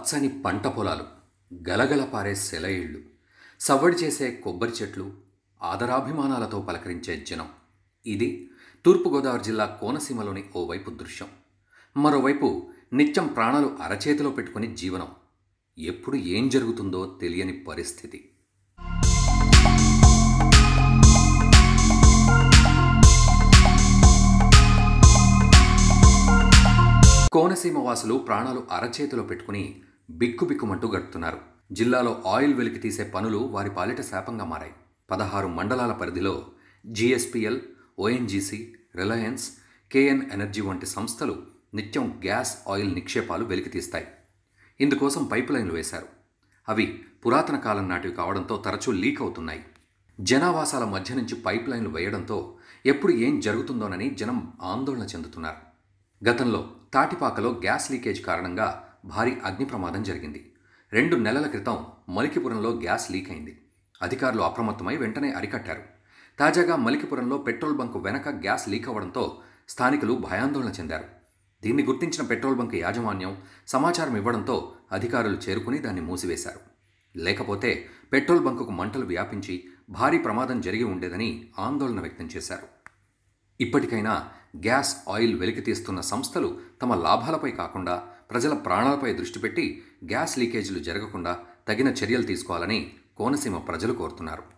పచ్చని పంట పొలాలు గలగల పారే సెలయిళ్ళు సవ్వడి చేసే కొబ్బరి చెట్లు ఆదరాభిమానాలతో పలకరించే జనం ఇది తూర్పుగోదావరి జిల్లా కోనసీమలోని ఓవైపు దృశ్యం మరోవైపు నిత్యం ప్రాణాలు అరచేతిలో పెట్టుకుని జీవనం ఎప్పుడు ఏం జరుగుతుందో తెలియని పరిస్థితి కోనసీమ వాసులు ప్రాణాలు అరచేతిలో పెట్టుకుని బిక్కుబిక్కుమంటూ గడుపుతున్నారు జిల్లాలో ఆయిల్ వెలికి తీసే పనులు వారి పాలిట శాపంగా మారాయి పదహారు మండలాల పరిధిలో GSPL ONGC Reliance KN energy వంటి సంస్థలు నిత్యం గ్యాస్ ఆయిల్ నిక్షేపాలు వెలికితీస్తాయి ఇందుకోసం పైప్ లైన్లు వేశారు అవి పురాతన కాలం నాటివి కావడంతో తరచూ లీక్ అవుతున్నాయి జనావాసాల మధ్య నుంచి పైప్ లైన్లు వేయడంతో ఎప్పుడు ఏం జరుగుతుందోనని జనం ఆందోళన చెందుతున్నారు గతంలో తాటిపాకలో గ్యాస్ లీకేజ్ కారణంగా భారీ అగ్ని ప్రమాదం జరిగింది రెండు నెలల క్రితం మలికిపురంలో గ్యాస్ లీక్ అయింది అధికారులు అప్రమత్తమై వెంటనే అరికట్టారు తాజాగా మలికిపురంలో పెట్రోల్ బంకు వెనక గ్యాస్ లీక్ అవ్వడంతో స్థానికులు భయాందోళన చెందారు దీన్ని గుర్తించిన పెట్రోల్ బంక్ యాజమాన్యం సమాచారం ఇవ్వడంతో అధికారులు చేరుకుని దాన్ని మూసివేశారు లేకపోతే పెట్రోల్ బంకుకు మంటలు వ్యాపించి భారీ ప్రమాదం జరిగి ఉండేదని ఆందోళన వ్యక్తం చేశారు ఇప్పటికైనా గ్యాస్ ఆయిల్ వెలికితీస్తున్న సంస్థలు తమ లాభాలపై కాకుండా ప్రజల ప్రాణాలపై దృష్టి పెట్టి గ్యాస్ లీకేజీలు జరగకుండా తగిన చర్యలు తీసుకోవాలని కోనసీమ ప్రజలు కోరుతున్నారు